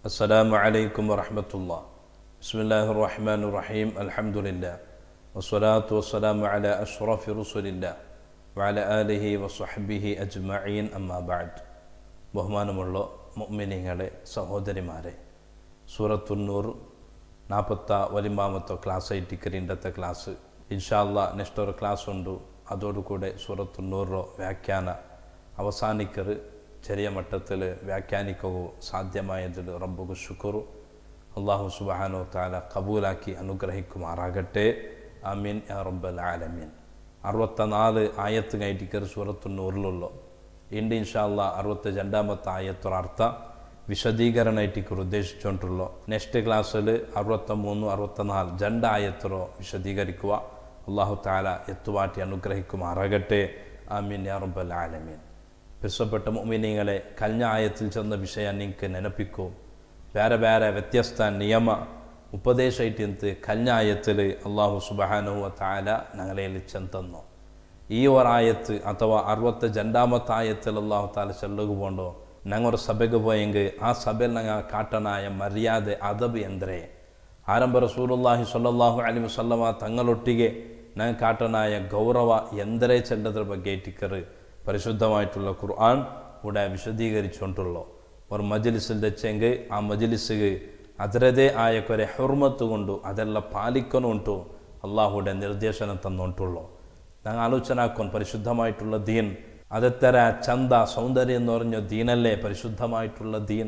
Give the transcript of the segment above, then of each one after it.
السلام عليكم ورحمة الله بسم الله الرحمن الرحيم الحمد لله والصلاة والسلام على أشرف رسل الله وعلى آله وصحبه أجمعين أما بعد ബഹുമാനമുള്ള മുഅ്മിനീങ്ങളെ സഹോദരിമാരെ സൂറത്തുന്നൂർ നാൽപ്പത്ത ഒലിമ്പാമത്തെ ക്ലാസ് ಐಟಿಕರ್ ಇಂಡത്തെ ಕ್ಲಾಸ್ ಇನ್ಶಾಲ್ಲ ನೆಕ್ಸ್ಟ್ ഒരു ಕ್ಲಾಸ್ ಉಂಟು അതോടുകൂടെ സൂറത്തുന്നൂറോ വ്യാഖ്യാന അവസാനിക്കറ് ചെറിയ മട്ടത്തിൽ വ്യാഖ്യാനിക്കവോ സാധ്യമായതിൽ റബ്ബുക്ക് ശുക്രു അള്ളാഹു സുബാനോ താല കബൂലാക്കി അനുഗ്രഹിക്കുമാറാകട്ടെ അമീൻ യാ റബ്ബൽ ആലമീൻ അറുപത്തിനാല് ആയത്ത് കഴിഞ്ഞിക്കർ സൂറത്തുന്നൂറിലുള്ളൂ ಇಂದು ಇನ್ಶಾಲ್ಲ ಅರವತ್ತ രണ്ടാമത്തെ ആയത്തൊരു അർത്ഥ വിശദീകരണമായിട്ട് ഉദ്ദേശിച്ചുകൊണ്ടുള്ളൂ നെക്സ്റ്റ് ക്ലാസ്സിൽ അറുപത്തിമൂന്ന് അറുപത്തിനാല് രണ്ട് ആയത്തറോ വിശദീകരിക്കുക അള്ളാഹു താല എത്തുവാട്ടി അനുഗ്രഹിക്കുമാറാകട്ടെ ആമീൻ യാ റബ്ബൽ ആലമീൻ പിസ്സപ്പെട്ട മുമിനിങ്ങളെ കഴിഞ്ഞ ആയത്തിൽ ചെന്ന വിഷയം നിങ്ങൾക്ക് ನೆನಪಿക്കൂ ಬೇರೆ ಬೇರೆ ವ್ಯತ್ಯಸ್ತ ನಿಯಮ ಉಪದೇಶ ಇಟ್ಟಿಂತ കഴിഞ്ഞ ಆಯത്തിൽ ಅಲ್ಲಾಹು ಸುಬಹಾನುವ ತಾಲ ഞങ്ങളെ ചെന്തന്നു ഈ ഒരായത്ത് അഥവാ അറുപത്തി രണ്ടാമത്തെ ആയത്തിൽ അള്ളാഹു താല ചെല്ലുക പോണ്ടോ ഞങ്ങൾ സഭയ്ക്ക് പോയെങ്കിൽ ആ സഭയിൽ ഞങ്ങൾ കാട്ടനായ മര്യാദ അതബ് എന്തരേ ആരംഭ റസൂലുല്ലാഹി സ്വല്ലല്ലാഹു അലൈഹി വസല്ലമ തങ്ങളൊട്ടിಗೆ ഞങ്ങൾ കാട്ടനായ ഗൗരവ എന്തരേ ചെല്ലದ್ರ ಬಗ್ಗೆ ഇട്ടിക്കറ് പരിശുദ്ധമായിട്ടുള്ള ഖുർആൻ ഇവിടെ വിശദീകരിച്ചുകൊണ്ടുള്ളൂ ഒരു മജ്ലിസിൽ വെച്ചെങ്കിൽ ആ മജ്ലിസ് ಅದರದೇ ಆಯ ಕೊರೆ ಹುರ್ಮತ್ತು ಕೊಂಡು ಅದೆಲ್ಲ ಪಾಲಿಕ್ಕನು ಉಂಟು ಅಲ್ಲಾಹುಡೆ ನಿರ್ದೇಶನ ತನ್ನುಂಟುള്ളൂ ഞങ്ങൾ ആലോചന ആക്കും പരിശുദ്ധമായിട്ടുള്ള ദീൻ അതെത്തര ചന്ത സൗന്ദര്യം എന്ന് പറഞ്ഞ ദീനല്ലേ പരിശുദ്ധമായിട്ടുള്ള ദീൻ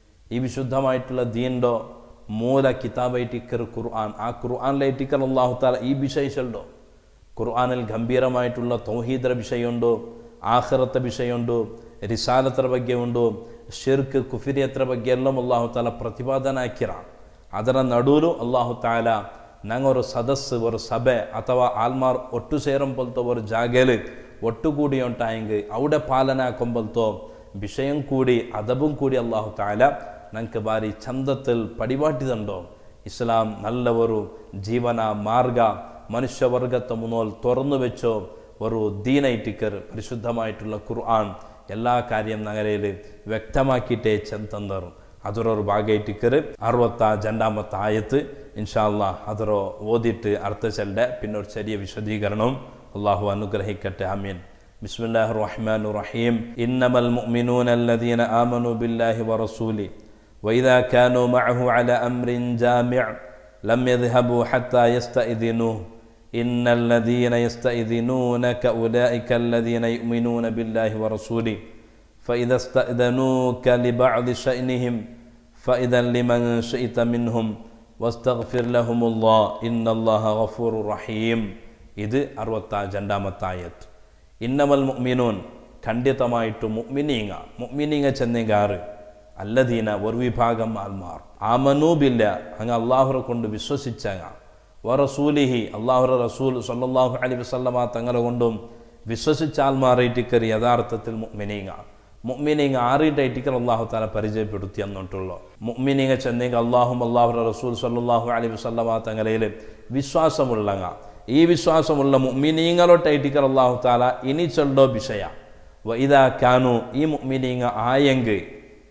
ഈ വിശുദ്ധമായിട്ടുള്ള ദീൻ്റെ മൂല കിതാബൈറ്റിക്കർ ഖുർആൻ ആ ഖുർആാനിലൈറ്റിക്കർ അള്ളാഹു താല ഈ വിഷയിച്ചുണ്ടോ ഖുർആാനിൽ ഗംഭീരമായിട്ടുള്ള തൗഹീദರ വിഷയമുണ്ടോ ആഖിറത്തെ വിഷയമുണ്ടോ ರಿಸಾಲತರ ಬಗ್ಗೆ ಉಂಟು ಶಿರ್ಕ್ ಕುಫಿರಿಯತ್ರ ಬಗ್ಗೆ ಎಲ್ಲ ಅಲ್ಲಾಹು ತಾಲ ಪ್ರತಿಪಾದನೆ ಹಾಕಿರ ಅದರ ನಡುಲು ಅಲ್ಲಾಹು ತಾಲ ഞങ്ങൊരു സദസ്സ് ഒരു സഭ അഥവാ ആൽമാർ ഒട്ടു ചേരുമ്പോഴത്തോ ഒരു ജാഗയിൽ ഒട്ടുകൂടി ഉണ്ടായെങ്കിൽ അവിടെ പാലന ആക്കുമ്പോഴത്തോ വിഷയം കൂടി അതബും കൂടി അള്ളാഹു താല ഞങ്ങൾക്ക് ഭാരി ചന്തത്തിൽ പടിപാട്ടിതുണ്ടോ ഇസ്ലാം നല്ല ഒരു ജീവന മാർഗ മനുഷ്യവർഗത്തെ മുന്നോൽ തുറന്നു വെച്ചോ ഒരു ദീനൈറ്റിക്കർ പരിശുദ്ധമായിട്ടുള്ള ഖുർആൻ എല്ലാ കാര്യം നഗരയിൽ വ്യക്തമാക്കിയിട്ടേ ചെന്തന്നറും ಅದರೊರು ಭಾಗೈಟಿಕ್ಕರು ಅರವತ್ತ ಜಂಡಾಮತ್ತ ಆಯತ್ತು ಇನ್ಶಾಲ್ಲ ಅದರ ಓದಿಟ್ಟು ಅರ್ಥ ಚೆಲ್ಡೆ ಪಿನ್ನೊರು ചെറിയ വിശദീകരണം അള്ളാഹു അനുഗ്രഹിക്കട്ടെ ആമീൻ بسم الله الرحمن الرحيم إنما المؤمنون الذين آمنوا بالله ورسوله وإذا كانوا معه على أمر جامع لم يذهبوا حتى يستأذنوه إن الذين يستأذنونك أولئك الذين يؤمنون بالله ورسوله فإذا استأذنوك لبعض شأنهم فإذا لمن شئت منهم واستغفر لهم الله إن الله غفور رحيم ഇത് അറുപത്ത രണ്ടാമത്തായത് ഇന്നമൽ മുഅ്മിനൂൻ ഖണ്ഡിതമായിട്ട് മുഅ്മിനീങ്ങ മുഅ്മിനീങ്ങ ചെന്നേಗಾറ് അല്ലദീന ഒരു വിഭാഗം ആൽമാർ ആമനൂബില്ല അങ്ങ് അള്ളാഹുറെ കൊണ്ട് വിശ്വസിച്ചങ്ങ വറസൂലിഹി അള്ളാഹുറ റസൂൽ സല്ലല്ലാഹു അലൈഹി വസല്ലമ തങ്ങളെ കൊണ്ടും വിശ്വസിച്ച ആൽമാറേറ്റിക്കറി യഥാർത്ഥത്തിൽ മുഅ്മിനീങ്ങ മുഅ്മിനീങ്ങ ആറിട്ടായിട്ടിക്കൽ അള്ളാഹു താല പരിചയപ്പെടുത്തി എന്നിട്ടുള്ളൂ മുഅ്മിനീങ്ങ ചെന്നെങ്കിൽ അള്ളാഹും അള്ളാഹു റസൂൽ സല്ലാഹു അലൈഹി വസല്ലമ തങ്ങളയിൽ വിശ്വാസമുള്ളങ്ങ ഈ വിശ്വാസമുള്ള മുഅ്മിനീങ്ങളോട്ടായിട്ടിക്കൽ അള്ളാഹു താല ഇനി ചൊല്ലോ വിഷയ ഇതാ കാനു ഈ മുഅ്മിനീങ്ങ ആയെങ്കിൽ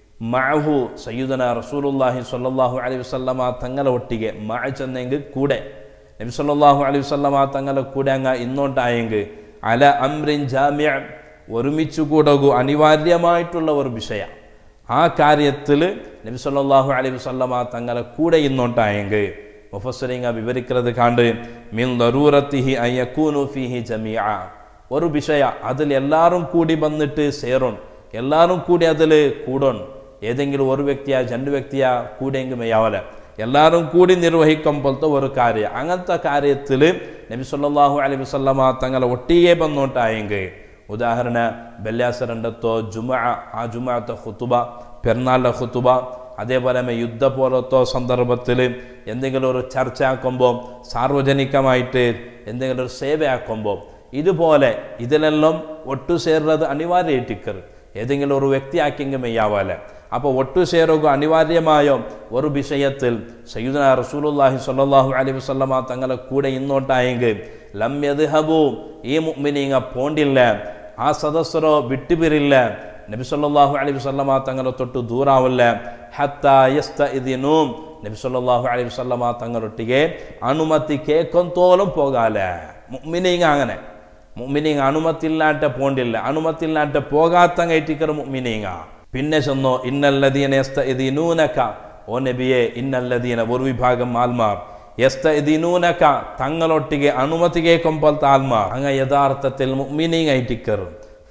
മഅഹു സയ്യുദന റസൂലുല്ലാഹി സ്വല്ലല്ലാഹു അലൈഹി വസല്ലമ തങ്ങളെ ഒട്ടിಗೆ മഅ ചെന്നെങ്കിൽ കൂടെ നബി സല്ലല്ലാഹു അലൈഹി വസല്ലമ തങ്ങളെ കൂടെ അങ്ങ് ഇന്നോട്ടായെങ്കിൽ അല അംറിൻ ജാമ്യ ഒരുമിച്ച് കൂടകു അനിവാര്യമായിട്ടുള്ള ഒരു വിഷയ ആ കാര്യത്തിൽ നബി സല്ലല്ലാഹു അലൈഹി വസല്ലമ തങ്ങളെ കൂടെ ഇന്നോട്ടായെങ്കിൽ മുഫസ്സിരിങ്ങ വിവരിക്കുന്നത് കാണ്ട് മിൻ ദറൂറത്തിഹി അയ്യക്കൂനു ഫീഹി ജമീഅ ഒരു വിഷയ അതിൽ എല്ലാവരും കൂടി വന്നിട്ട് സേറും എല്ലാവരും കൂടി അതിൽ കൂടൺ ഏതെങ്കിലും ഒരു വ്യക്തിയാ രണ്ട് വ്യക്തിയാ കൂടെയെങ്കിലും മെയ്യാവല എല്ലാവരും കൂടി നിർവഹിക്കുമ്പോഴത്തെ ഒരു കാര്യം അങ്ങനത്തെ കാര്യത്തിൽ നബി സല്ലല്ലാഹു അലൈഹി വസല്ലമ തങ്ങളെ ഒട്ടിയെ വന്നോട്ടായെങ്കിൽ ഉദാഹരണ ബല്യാസരണ്ടത്തോ ജുമ ആ ജുമാത്തെ ഹുത്തുബ പെരുന്നാളിൻ്റെ ഹുത്തുബ അതേപോലെ യുദ്ധ പോലത്തോ സന്ദർഭത്തിൽ എന്തെങ്കിലും ഒരു ചർച്ച ആക്കുമ്പോൾ സാർവജനികമായിട്ട് എന്തെങ്കിലും ഒരു സേവ ആക്കുമ്പോൾ ഇതുപോലെ ഇതിലെല്ലാം ഒട്ടുചേർന്നത് അനിവാര്യമായിട്ടിക്കർ ഏതെങ്കിലും ഒരു വ്യക്തി ആക്കിയെങ്കിൽ മെയ്യാവാലെ അപ്പോൾ ഒട്ടുചേരുക അനിവാര്യമായോ ഒരു വിഷയത്തിൽ സയ്യുദന റസൂലുല്ലാഹി സ്വല്ലല്ലാഹു അലൈഹി വസല്ലമ തങ്ങളെ കൂടെ ഇന്നോട്ടായെങ്കിൽ ലം യദ്ഹബു ഈ മുഅ്മിനീങ്ങ പോണ്ടില്ല ആ സദസ്സരോ വിട്ടുപിരില്ല നബി സല്ലല്ലാഹു അലൈഹി വസല്ലമ തങ്ങളെ തൊട്ട് ദൂരാവില്ല ഹത്താ യസ്തഇദിനൂം നബി സല്ലല്ലാഹു അലൈഹി വസല്ലമ തങ്ങളൊಟ್ಟಿಗೆ ಅನುಮತಿ ಕೇಕೊಂತೋಲಂ പോകാല മുഅ്മിനീങ്ങ അങ്ങനെ മുഅ്മിനീങ്ങ അನುಮತಿ ഇല്ലാണ്ട് പോണ്ടില്ല അನುಮತಿ ഇല്ലാണ്ട് പോകാത്തങ്ങ ഇട്ടിക്കർ മുഅ്മിനീങ്ങ പിന്നെ ചെന്നോ ഇന്നല്ലദീന യസ്തഇദിനൂനക ഓ നബിയെ ഇന്നല്ലദീന ഒരു വിഭാഗം ആൽമാർ യസ്തഇദിനൂനക തങ്ങളൊಟ್ಟಿಗೆ ಅನುಮತಿ കേക്കൊമ്പൽത്ത ആൽമാർ അങ്ങ യഥാർത്ഥത്തിൽ മുഅ്മിനീങ്ങ ഇട്ടിക്കർ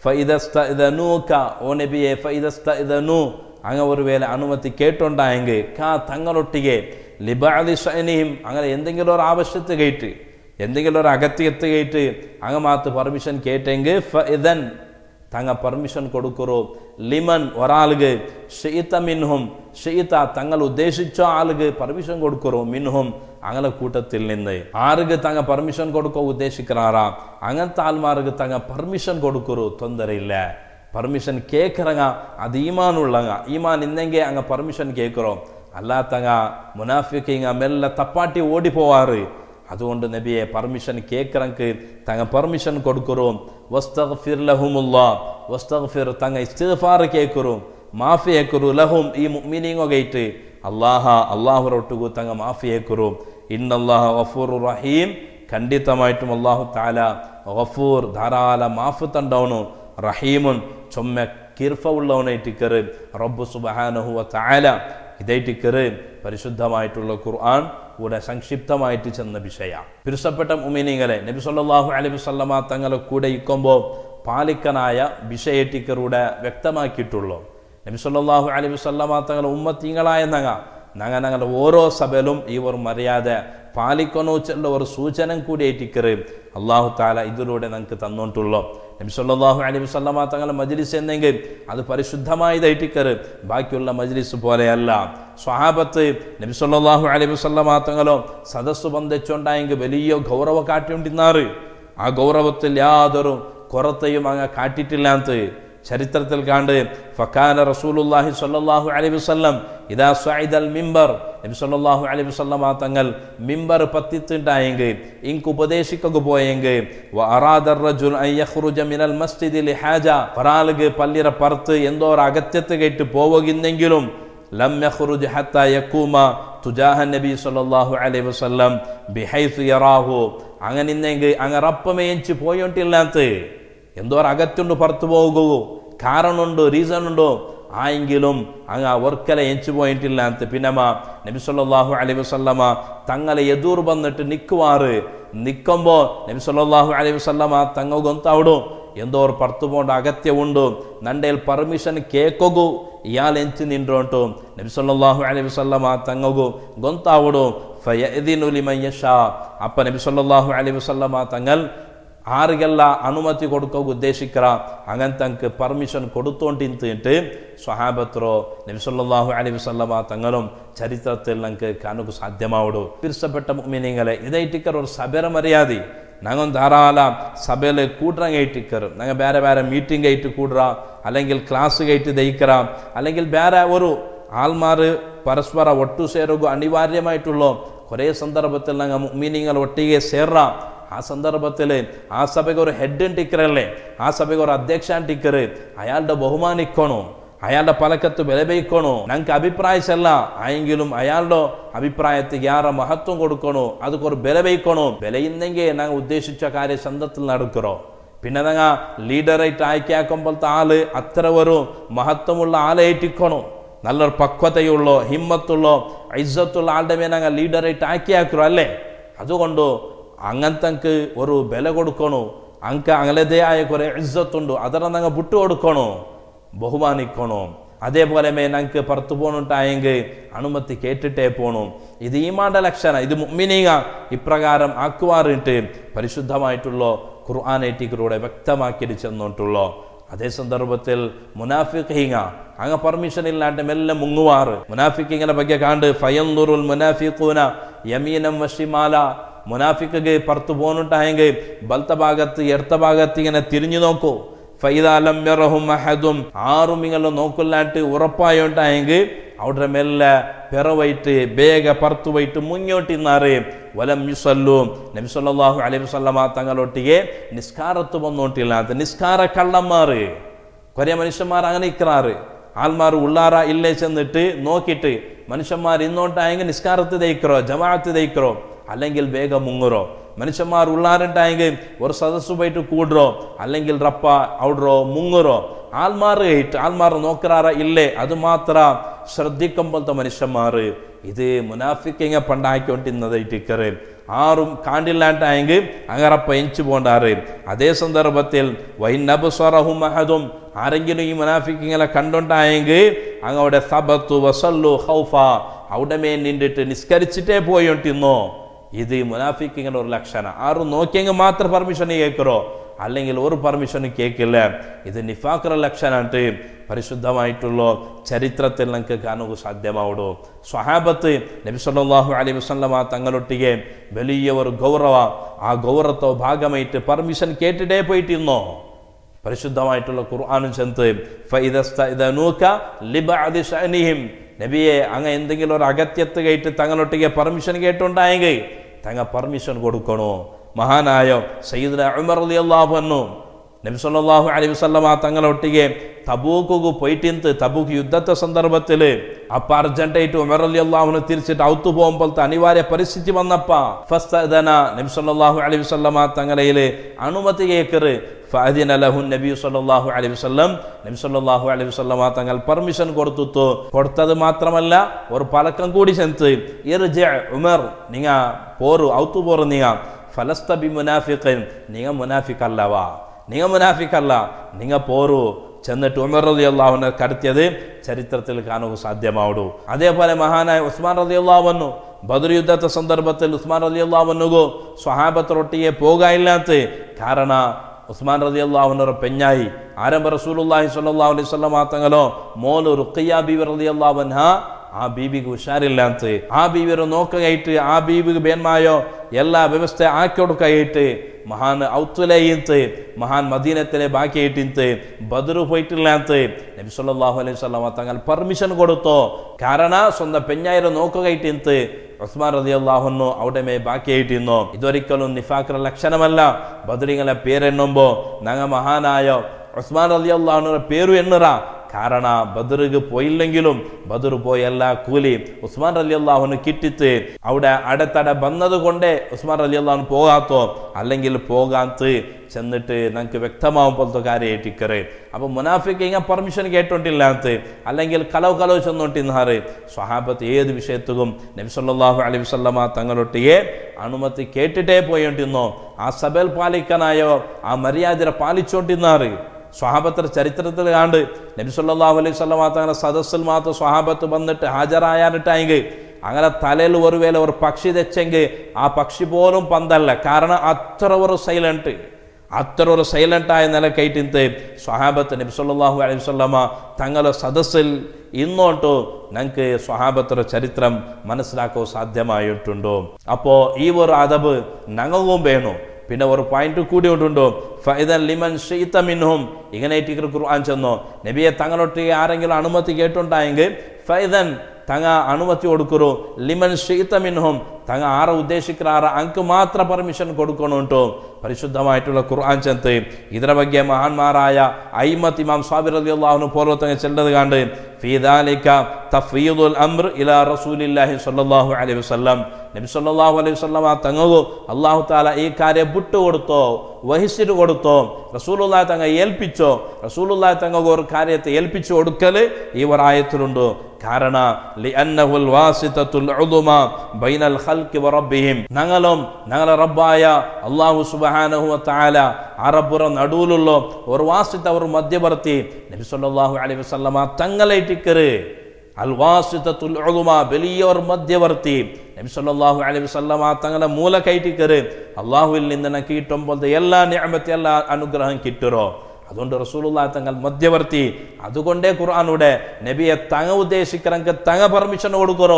ഫൈദസ്തഇദനൂക ഓ നബിയെ ഫൈദസ്തഇദനൂ അങ്ങ ഒരു വേല അനുമതി കേട്ടുണ്ടായെങ്കിൽ കാ തങ്ങളൊട്ടിಗೆ ലിബാലി ഷൈനിയും അങ്ങനെ എന്തെങ്കിലും ഒരു ആവശ്യത്ത് കേട്ട് എന്തെങ്കിലും ഒരു അകത്യത്ത് കേട്ട് അങ്ങ മാത്ത് പെർമിഷൻ കേട്ടെങ്കിൽ ഫഇദൻ തങ്ങ പെർമിഷൻ കൊടുക്കുറോ ലിമൻ ഒരാൾക്ക് ഷെയ്ത്ത മിൻഹും ഷെയ്ത്ത തങ്ങൾ ഉദ്ദേശിച്ച ആൾക്ക് പെർമിഷൻ കൊടുക്കുറോ മിൻഹും അങ്ങനെ കൂട്ടത്തിൽ നിന്ന് ആർക്ക് തങ്ങ പെർമിഷൻ കൊടുക്കോ ഉദ്ദേശിക്കാറാ അങ്ങനത്തെ ആൾമാർക്ക് തങ്ങ പെർമിഷൻ കൊടുക്കുറോ തൊന്തരയില്ല ಪರ್ಮಿಷನ್ ಕೇಕರಂಗ ಅದು ಈಮಾನ್ ಉಳ್ಳಂಗ ಈಮಾನ್ ಇನ್ನಂಗೆ ಹಂಗ ಪರ್ಮಿಷನ್ ಕೇಕರೋ ಅಲ್ಲಾತಂಗ ಮುನಾಫಿಕ್ ಹಿಂಗ ಮೆಲ್ಲ ತಪ್ಪಾಟಿ ಓಡಿ പോവാറ് അതുകൊണ്ട് നബിയെ പെർമിഷൻ കേക്കറങ്ക് തങ്ങ പെർമിഷൻ കൊടുക്കുറോ വസ്തഗ്ഫിർ ലഹുമുല്ലാ വസ്തഗ്ഫിർ തങ്ങ ഇസ്തിഗ്ഫാർ കേക്കുറു മാഫി ഏക്കുറു ലഹും ഈ മുഅ്മിനീങ്ങോ ഗൈറ്റ് അല്ലാഹ അല്ലാഹുറൊട്ടുകു തങ്ങ മാഫി ഏക്കുറു ഇന്നല്ലാഹ ഗഫൂർ റഹീം ಖಂಡಿತമായിട്ടും ಅಲ್ಲಾಹು ತಾಲ ಗಫೂರ್ ಧಾರಾಳ ಮಾಫು ತಂಡವನು റഹീമുൻ ചൊമ്മ കിർഫ ഉള്ളവനായിട്ടിക്കറ് റബ്ബു സുബഹാനഹുവ താല ഇതായിട്ടിക്കറ് പരിശുദ്ധമായിട്ടുള്ള ഖുർആൻ കൂടെ സംക്ഷിപ്തമായിട്ട് ചെന്ന വിഷയ പിരുസപ്പെട്ട മുമിനിങ്ങളെ നബി സല്ലല്ലാഹു അലൈഹി വസല്ലമ തങ്ങളെ കൂടെ ഇക്കുമ്പോൾ പാലിക്കനായ വിഷയട്ടിക്കറൂടെ വ്യക്തമാക്കിയിട്ടുള്ളൂ നബി സല്ലല്ലാഹു അലൈഹി വസല്ലമ തങ്ങളെ ഉമ്മത്തിങ്ങളായ നങ്ങ നങ്ങ ഞങ്ങളുടെ ഓരോ സഭയിലും ഈ ഒരു മര്യാദ പാലിക്കണോ ചെല്ല ഒരു സൂചന കൂടി ഏറ്റിക്കറ് അള്ളാഹു താല ഇതിലൂടെ നമുക്ക് തന്നോട്ടുള്ളൂ നബി സല്ലല്ലാഹു അലൈഹി വസല്ലമ തങ്ങളുടെ മജ്ലിസ് എന്നെങ്കിൽ അത് പരിശുദ്ധമായി ദൈറ്റിക്കറ് ബാക്കിയുള്ള മജ്ലിസ് പോലെയല്ല സ്വഹാബത്ത് നബി സല്ലല്ലാഹു അലൈഹി വസല്ലമ തങ്ങളോ സദസ്സ് ബന്ധിച്ചുണ്ടായെങ്കിൽ വലിയ ഗൗരവ കാട്ടിക്കൊണ്ടിരുന്നാറ് ആ ഗൗരവത്തിൽ യാതൊരു കുറത്തെയും അങ്ങ് കാട്ടിട്ടില്ലാത്ത ചരിത്രത്തിൽ കാണ്ട് ഫക്കാന റസൂലുല്ലാഹി സ്വല്ലല്ലാഹു അലൈഹി വസല്ലം ഇദാ സഅദൽ മിമ്പർ നബി സല്ലല്ലാഹു അലൈഹി വസല്ലം തങ്ങൾ മിമ്പർ പത്തിത്തുണ്ടായെങ്കിൽ ഇങ്ക് ഉപദേശിക്കുക പോയെങ്കിൽ വ അറാദ റജുൽ അൻ യഖ്റുജ മിനൽ മസ്ജിദി ലിഹാജ ഒരാൾക്ക് പള്ളിയുടെ പുറത്ത് എന്തോ ഒരു അകത്യത്ത് കേട്ട് പോവുകെന്നെങ്കിലും ലം യഖ്റുജ് ഹത്താ യഖൂമ തുജാഹ നബി സല്ലല്ലാഹു അലൈഹി വസല്ലം ബിഹൈസ് യറാഹു അങ്ങനെ ഇന്നെങ്കിൽ അങ്ങ് റപ്പമേഞ്ച് പോയോണ്ടില്ലാത്ത എന്തോ ഒരു അകത്തുണ്ട് പുറത്തു പോകുകയോ കാരണമുണ്ടോ റീസൺ ഉണ്ടോ ആയെങ്കിലും അങ്ങ് അവർക്കല എഞ്ചു പോയിട്ടില്ല ಅಂತ പിന്നമ നബി സല്ലല്ലാഹു അലൈഹി വസല്ലമ തങ്ങളെ എതിർ വന്നിട്ട് നിൽക്കുവാറ് നിൽക്കുമ്പോൾ നബി സല്ലല്ലാഹു അലൈഹി വസല്ലമ തങ്ങ ഗൊಂತಾವಡು എന്തോ ഒരു പുറത്തു പോകേണ്ട അഗത്യമുണ്ട് നണ്ടേൽ പെർമിഷൻ കേക്കൊಗು ഇയാൾ ಎಂಚು ನಿಂಡ್ರೋಂಟು ನಬಿ ಸಲ್ಲಲ್ಲಾಹು ಅಲೈಹಿ ವಸಲ್ಲಮ ತಂಗಗು ಗೊಂತಾವಡು ಫಯದಿನು ಲಿಮನ್ ಯಶಾ ಅಪ್ಪ ನಬಿ ಸಲ್ಲಲ್ಲಾಹು ಅಲೈಹಿ ವಸಲ್ಲಮ ತಂಗಲ್ ആർക്കെല്ല അനുമതി കൊടുക്കുക ഉദ്ദേശിക്കറ അങ്ങനത്തെ പെർമിഷൻ കൊടുത്തോണ്ടിട്ട് സ്വഹാബത്രോ നബിസല്ലാഹു അലൈഹി വസല്ലമ തങ്ങളും ചരിത്രത്തിൽ നമുക്ക് കാണുക സാധ്യമാവുടു തിരിച്ചപ്പെട്ട മീനിങ്ങളെ ഇതായിട്ടിക്കർ ഒരു സബര മര്യാദ ഞങ്ങൾ ധാരാളം സഭയിൽ കൂട്ടറങ്ങായിട്ടിക്കർ ഞങ്ങൾ വേറെ വേറെ മീറ്റിംഗ് ആയിട്ട് കൂടുക അല്ലെങ്കിൽ ക്ലാസ് ആയിട്ട് ദയിക്കറ അല്ലെങ്കിൽ വേറെ ഒരു ആൾമാർ പരസ്പര ഒട്ടു ചേരുക അനിവാര്യമായിട്ടുള്ള കുറേ സന്ദർഭത്തിൽ ഞങ്ങൾ മീനിങ്ങൾ ഒട്ടിಗೆ ಸೇರ ആ സന്ദർഭത്തിൽ ആ സഭയ്ക്ക് ഒരു ഹെഡ് ടിക്കറല്ലേ ആ സഭയ്ക്ക് ഒരു അധ്യക്ഷൻ ടിക്കർ അയാളുടെ ബഹുമാനിക്കണോ അയാളുടെ പലക്കത്ത് വിലപയിക്കണോ ഞങ്ങൾക്ക് അഭിപ്രായച്ചല്ല ആയെങ്കിലും അയാളുടെ അഭിപ്രായത്തിൽ യാറെ മഹത്വം കൊടുക്കണോ അതൊക്കെ ഒരു വിലപയിക്കണോ വിലയുന്നെങ്കിൽ ഞങ്ങൾ ഉദ്ദേശിച്ച കാര്യം സ്വന്തത്തിൽ നടക്കറോ പിന്നെ ഞങ്ങൾ ലീഡറായിട്ട് ആയിക്കാക്കുമ്പോഴത്തെ ആള് അത്ര ഒരു മഹത്വമുള്ള ആളായിട്ടിക്കണോ നല്ലൊരു പക്വതയുള്ള ഹിമ്മത്തുള്ള ഇസ്സത്തുള്ള ആളുടെ മേലെ ഞങ്ങൾ ലീഡറായിട്ട് ആക്കി ആക്കറോ അല്ലേ അതുകൊണ്ട് അങ്ങനത്തെ ഒരു ಬೆಲೆ കൊടുക്കണോ ಅಂಕ അങ്ങലതേ ആയ കുറെ ഇസ്സത്തുണ്ട് ಅದರ ನಂಗೆ ಬಿಟ್ಟು കൊടുക്കണോ ബഹുമാനിക്കണോ അതേപോലെ മേ ഞങ്ങൾക്ക് പുറത്തു പോകണുണ്ടായെങ്കിൽ അനുമതി കേട്ടിട്ടേ പോണു ഇത് ഈമാന്റെ ലക്ഷണ ഇത് മുമ്മിനീക ഇപ്രകാരം ആക്കുവാറിട്ട് പരിശുദ്ധമായിട്ടുള്ള ഖുർആാനേറ്റിക്കലൂടെ വ്യക്തമാക്കിയിട്ട് ചെന്നിട്ടുള്ളൂ അതേ സന്ദർഭത്തിൽ മുനാഫിഖീങ്ങ അങ്ങ പെർമിഷൻ ഇല്ലാണ്ട് മെല്ലെ മുങ്ങുവാറ് മുനാഫിക്കിങ്ങിനെ ಬಗ್ಗೆ കാണ്ട് ഫയന്തുറുൽ മുനാഫിഖൂന യമീനം വഷിമാല മുനാഫിക്കಗೆ പുറത്തു പോകണുണ്ടായെങ്കിൽ ബലത്ത ഭാഗത്ത് ഇടത്ത ഭാഗത്ത് ഇങ്ങനെ തിരിഞ്ഞു നോക്കൂ ഫൈദാലം അഹദും ആറും ഇങ്ങനെ നോക്കില്ലാണ്ട് ഉറപ്പായോണ്ടായെങ്കിൽ അവിടെ മെല്ലെ പിറവയിട്ട് ಬೇಗ ಪರ್ತು ವೈಟ್ ಮುನ್ನೋಟಿದ್ದಾರೆ ವಲಂ ಯುಸಲ್ಲು ನಬಿ ಸಲ್ಲಲ್ಲಾಹು ಅಲೈಹಿ ವಸಲ್ಲಮ തങ്ങളൊട്ടിಗೆ നിസ്കാരത്ത് വന്നോട്ടില്ല അത് നിസ്കാര കള്ളന്മാർ കുറേ മനുഷ്യന്മാർ അങ്ങനെ ഇക്കറാറ് ആൾമാർ ഉള്ളാറ ഇല്ലേ ചെന്നിട്ട് നോക്കിയിട്ട് മനുഷ്യന്മാർ ഇന്നോട്ടായെങ്കിൽ നിസ്കാരത്ത് തയ്ക്കറോ ജമാഅത്ത് തയ്ക്കറോ അല്ലെങ്കിൽ വേഗം മുങ്ങറോ മനുഷ്യന്മാർ ഉള്ളാറുണ്ടായെങ്കിൽ ഒരു സദസ്സ് പോയിട്ട് കൂടറോ അല്ലെങ്കിൽ റപ്പ ഔഡറോ മുങ്ങറോ ആൾമാർ കഴിട്ട് ആൾമാർ നോക്കറാറ ഇല്ലേ അത് മാത്ര ശ്രദ്ധിക്കുമ്പോഴത്തെ മനുഷ്യന്മാർ ഇത് മുനാഫിക്കിങ്ങ പണ്ടാക്കിക്കൊണ്ടിരുന്നതായിട്ട് കയറി ആറും കാണ്ടില്ലാണ്ടായെങ്കിൽ അങ്ങറപ്പ എഞ്ചു പോണ്ടാറ് അതേ സന്ദർഭത്തിൽ വൈനബുസ്വറഹും മഹദും ആരെങ്കിലും ഈ മുനാഫിക്കിങ്ങളെ കണ്ടുണ്ടായെങ്കിൽ അങ്ങവിടെ സബത്തു വസല്ലു ഹൗഫ അവിടെ മേ നിന്നിട്ട് നിസ്കരിച്ചിട്ടേ പോയിട്ടിന്നോ ഇത് മുനാഫിക്കിങ്ങനെ ഒരു ലക്ഷണ ആരും നോക്കിയെങ്കിൽ മാത്രം പെർമിഷൻ കേൾക്കറോ അല്ലെങ്കിൽ ഒരു പെർമിഷനും കേൾക്കില്ല ഇത് നിഫാക്കറ ലക്ഷണായിട്ട് പരിശുദ്ധമായിട്ടുള്ള ചരിത്രത്തിൽ നമുക്ക് കാണുക സാധ്യമാവുള്ളൂ സ്വഹാബത്ത് നബി സല്ലല്ലാഹു അലൈഹി വസല്ലമ തങ്ങളൊട്ടിಗೆ വലിയ ഒരു ഗൗരവ ആ ഗൗരവത്തോ ഭാഗമായിട്ട് പെർമിഷൻ കേട്ടിട്ടേ പോയിട്ടിരുന്നോ പരിശുദ്ധമായിട്ടുള്ള ഖുർആാനും ചെന്ന് നബിയെ അങ്ങ് എന്തെങ്കിലും ഒരു അഗത്യത്ത് കേട്ട് തങ്ങളൊട്ടിಗೆ പെർമിഷൻ കേട്ടുണ്ടായെങ്കിൽ തങ്ങ പെർമിഷൻ കൊടുക്കണോ മഹാനായ സയ്യിദ് ഉമർ അലി അള്ളാഹു നബി സല്ലല്ലാഹു അലൈഹി വസല്ലമ തങ്ങളൊಟ್ಟಿಗೆ തബൂക്ക് പോയിട്ടിന്ത് തബൂക്ക് യുദ്ധത്തെ സന്ദർഭത്തിൽ അപ്പ അർജന്റായിട്ട് ഉമർ അലി അള്ളാഹുനെ തിരിച്ചിട്ട് ഔത്തു പോകുമ്പോഴത്തെ അനിവാര്യ പരിസ്ഥിതി വന്നപ്പ ഫസ്തന നബി സല്ലല്ലാഹു അലൈഹി വസല്ലമ തങ്ങളയിൽ അനുമതി കേക്കറ് ഫഅദിന ലഹു നബി സല്ലല്ലാഹു അലൈഹി വസല്ലം നബി സല്ലല്ലാഹു അലൈഹി വസല്ലമ തങ്ങൾ പെർമിഷൻ കൊടുത്തു കൊടുത്തത് മാത്രമല്ല ഒരു പലക്കം കൂടി ചെന്ന് ഇർജ ഉമർ നിങ്ങ പോറു ഔത്തു പോറു നിങ്ങ ഫലസ്ത ബി മുനാഫിഖൻ നിങ്ങ മുനാഫിക്കല്ലവാ നിങ്ങ മുനാഫിക്കല്ല നിങ്ങ പോറു ചെന്നിട്ട് ഉമർ റതി അള്ളാഹുനെ കടത്തിയത് ചരിത്രത്തിൽ കാണുക സാധ്യമാവുള്ളൂ അതേപോലെ മഹാനായ ഉസ്മാൻ റതി അള്ളാഹുവന്നു ബദർ യുദ്ധത്തെ സന്ദർഭത്തിൽ ഉസ്മാൻ റതി അള്ളാഹുവന്നുകോ സ്വഹാബത്തൊട്ടിയെ പോകാനില്ലാത്ത കാരണ ഉസ്മാൻ റതി അള്ളാഹുനൊരു പെഞ്ഞായി ആരംഭ റസൂലുല്ലാഹി സ്വല്ലല്ലാഹു അലൈഹി വസല്ലം തങ്ങളോ മോല് റുഖിയ ബീവി റതി അള്ളാഹുൻഹ ആ ബീബിക്ക് ಹುಷಾರಿಲ್ಲಂತೆ ಆ ಬೀವಿರು ನೋಕಗೈಟ್ ಆ ಬೀಬಿಗೆ ಬೇನ್ಮಾಯೋ ಎಲ್ಲ ವ್ಯವಸ್ಥೆ ಹಾಕಿ കൊടുക്കയിട്ട് മഹാൻ ഔത്തുലയിന്ത് മഹാൻ മദീനത്തിലെ ബാക്കിയിട്ടിന്ത് ബദറു പോയിട്ടില്ലാന്ത് നബി സല്ലല്ലാഹു അലൈഹി വസല്ലം തങ്ങൾ പെർമിഷൻ കൊടുത്തോ കാരണം സ്വന്തം പെഞ്ഞായിരം നോക്കുകയിട്ടിന്ത് ഉസ്മാൻ റതി അള്ളാഹുന്നു അവിടെ മേ ബാക്കിയായിട്ടിരുന്നോ ഇതൊരിക്കലും നിഫാക്കറ ലക്ഷണമല്ല ബദറിങ്ങളെ പേരെണ്ണുമ്പോ ഞങ്ങ മഹാനായ ഉസ്മാൻ റതി അള്ളാഹുനുള്ള പേരു എണ്ണുറ ಕಾರಣ ಬದರಿಗೆ പോയില്ലെങ്കിലും ബദർ പോയല്ല കൂലി ഉസ്മാൻ അലി അള്ളാഹുന് കിട്ടിത്ത് അവിടെ അടത്തട വന്നത് കൊണ്ടേ ഉസ്മാൻ അലി അള്ളാഹുന് പോകാത്തോ അല്ലെങ്കിൽ പോകാത്ത് ചെന്നിട്ട് നമുക്ക് വ്യക്തമാവും പോലത്തെ കാര്യമായിട്ടിക്കറ് അപ്പൊ മുനാഫിക്ക് ഇങ്ങനെ പെർമിഷൻ കേട്ടോണ്ടില്ലാത്ത അല്ലെങ്കിൽ കലവ് കലവ് ചെന്നോണ്ടിരുന്നാറ് സ്വഹാബത്ത് ഏത് വിഷയത്തും നബി സല്ലല്ലാഹു അലൈഹി വസല്ലമ തങ്ങളൊട്ടിയെ അനുമതി കേട്ടിട്ടേ പോയോണ്ടിരുന്നോ ആ സബൽ പാലിക്കാനായോ ആ മര്യാദ പാലിച്ചോണ്ടിരുന്നാറ് സ്വഹാബത്തിന്റെ ചരിത്രത്തിൽ കാണ്ട് നബി സല്ലല്ലാഹു അലൈഹി വസല്ലം തങ്ങളുടെ സദസ്സിൽ മാത്രം സ്വഹാബത്ത് വന്നിട്ട് ഹാജരായാനിട്ടായെങ്കിൽ അങ്ങനെ തലയിൽ ഒരു വേല ഒരു പക്ഷി തെച്ചെങ്കിൽ ആ പക്ഷി പോലും പന്തല്ല കാരണം അത്ര ഒരു സൈലന്റ് അത്ര ഒരു സൈലൻ്റായ നിലക്കയറ്റിന്ത് സ്വഹാബത്ത് നബി സല്ലല്ലാഹു അലൈഹി വസല്ലമ തങ്ങളുടെ സദസ്സിൽ ഇന്നോട്ട് ഞങ്ങൾക്ക് സ്വഹാബത്തിന്റെ ചരിത്രം മനസ്സിലാക്കാൻ സാധ്യമായിട്ടുണ്ടോ അപ്പോ ഈ ഒരു അതബ് ഞങ്ങൾക്കും വേണോ പിന്നെ ഒരു പോയിന്റ് കൂടി ഉണ്ടുണ്ടോ ഫൈദൻ ലിമൻ ഷീത്ത മിൻഹും ഇങ്ങനെ ഖുർആൻ ചെന്നോ നബിയെ തങ്ങളൊട്ടിಗೆ ആരെങ്കിലും അനുമതി കേട്ടുണ്ടായെങ്കിൽ ഫൈദൻ തങ്ങ അനുമതി കൊടുക്കറു ലിമൻ ഷീത്ത മിൻഹും തങ്ങ ആരെ ഉദ്ദേശിക്കുന്ന അങ്ക് മാത്ര പെർമിഷൻ കൊടുക്കണുണ്ടോ പരിശുദ്ധമായിട്ടുള്ള ഖുർആൻ ചെന്ന് ഇതിന്റെ ಬಗ್ಗೆ മഹാന്മാരായ ഐമത്ത് ഇമാം സ്വാബി റളിയല്ലാഹു പോലത്തങ്ങ ചെല്ലത് കണ്ട് ഫീദാലിക തഫ്വീദുൽ അംർ ഇലാ റസൂലില്ലാഹി സ്വല്ലല്ലാഹു അലൈഹി വസല്ലം നബി സല്ലല്ലാഹു അലൈഹി വസല്ലം തങ്ങോ അല്ലാഹു തആല ഈ കാര്യം വിട്ടു കൊടുത്തോ വഹിച്ചിട്ട് കൊടുത്തോ റസൂലുള്ളാഹി തങ്ങ ഏൽപ്പിച്ചോ റസൂലുള്ളാഹി തങ്ങ ഒരു കാര്യത്തെ ഏൽപ്പിച്ചു കൊടുക്കൽ ഈ ഒരു ആയത്തിലുണ്ട് കാരണ ലിഅന്നഹുൽ വാസിതത്തുൽ ഉദുമ ബൈനൽ ഖൽഖി വറബ്ബിഹിം ഞങ്ങളും ഞങ്ങളെ റബ്ബായ അല്ലാഹു സുബ്ഹാനഹു വ തആല ആ റബ്ബുറ നടുവിലുള്ള ഒരു വാസിത ഒരു മധ്യവർത്തി നബി സല്ലല്ലാഹു അലൈഹി വസല്ലമ തങ്ങളേറ്റിക്കറ് അൽ വാസിതത്തുൽ ഉദുമ വലിയ ഒരു മധ്യവർത്തി നബി സല്ലല്ലാഹു അലൈഹി വസല്ലമ തങ്ങളെ മൂല കയറ്റിക്കറ് അള്ളാഹുവിൽ നിന്ന് നമുക്ക് കിട്ടുമ്പോൾ എല്ലാ നിഅമത്തെ എല്ലാ അനുഗ്രഹം കിട്ടുറോ അതുകൊണ്ട് റസൂലുള്ള തങ്ങൾ മധ്യവർത്തി അതുകൊണ്ടേ ഖുർആാനൂടെ നബിയെ തങ്ങ ഉദ്ദേശിക്കണമെങ്കിൽ തങ്ങ പെർമിഷൻ കൊടുക്കറോ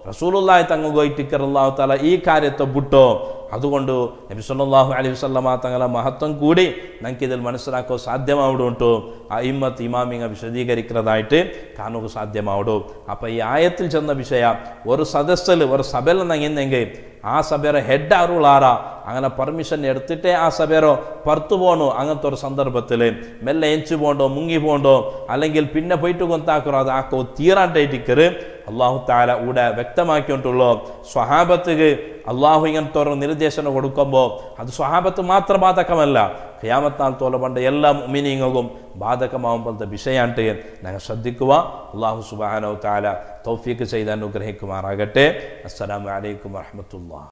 റസൂലുള്ളാഹി തങ്ങൾ പോയിട്ട് അള്ളാഹു താല ഈ കാര്യത്തെ വിട്ടോ അതുകൊണ്ട് നബി സല്ലല്ലാഹു അലൈഹി വസല്ലമ തങ്ങളെ മഹത്വം കൂടി നമുക്ക് ഇതിൽ മനസ്സിലാക്കാൻ സാധ്യമാവിടുണ്ടോ ആ ഇമ്മത്ത് ഇമാമിങ്ങ വിശദീകരിക്കുന്നതായിട്ട് കാണുക സാധ്യമാവിടും അപ്പോൾ ഈ ആയത്തിൽ ചെന്ന വിഷയ ഒരു സദസ്സിൽ ഒരു സഭയിൽ നിന്നെങ്കിൽ ആ സഭയുടെ ഹെഡ് ആറുള്ളാറ അങ്ങനെ പെർമിഷൻ എടുത്തിട്ടേ ആ സഭയോ പുറത്തു പോകണോ അങ്ങനത്തെ ഒരു സന്ദർഭത്തിൽ മെല്ലെ എഞ്ചു പോകണ്ടോ മുങ്ങി പോകണ്ടോ അല്ലെങ്കിൽ പിന്നെ പോയിട്ട് കൊത്താക്കറോ അത് ആക്കോ തീരാണ്ടായിട്ടിക്കറ് അള്ളാഹു താല ഇവിടെ വ്യക്തമാക്കിയിട്ടുള്ളൂ സ്വഹാബത്തുക്ക് അള്ളാഹു ഇങ്ങനത്തെ ഒരു നിർദ്ദേശം കൊടുക്കുമ്പോൾ അത് സ്വഹാബത്ത് മാത്രം ബാധകമല്ല ഖിയാമത്താൽ തോല പണ്ട് എല്ലാ മീനിങ്ങും ബാധകമാകുമ്പോഴത്തെ വിഷയമായിട്ട് ഞങ്ങൾ ശ്രദ്ധിക്കുക അള്ളാഹു സുബാനോ താല തൗഫീക്ക് ചെയ്ത് അനുഗ്രഹിക്കുമാറാകട്ടെ അസ്സലാമു അലൈക്കും വറഹമത്തുള്ള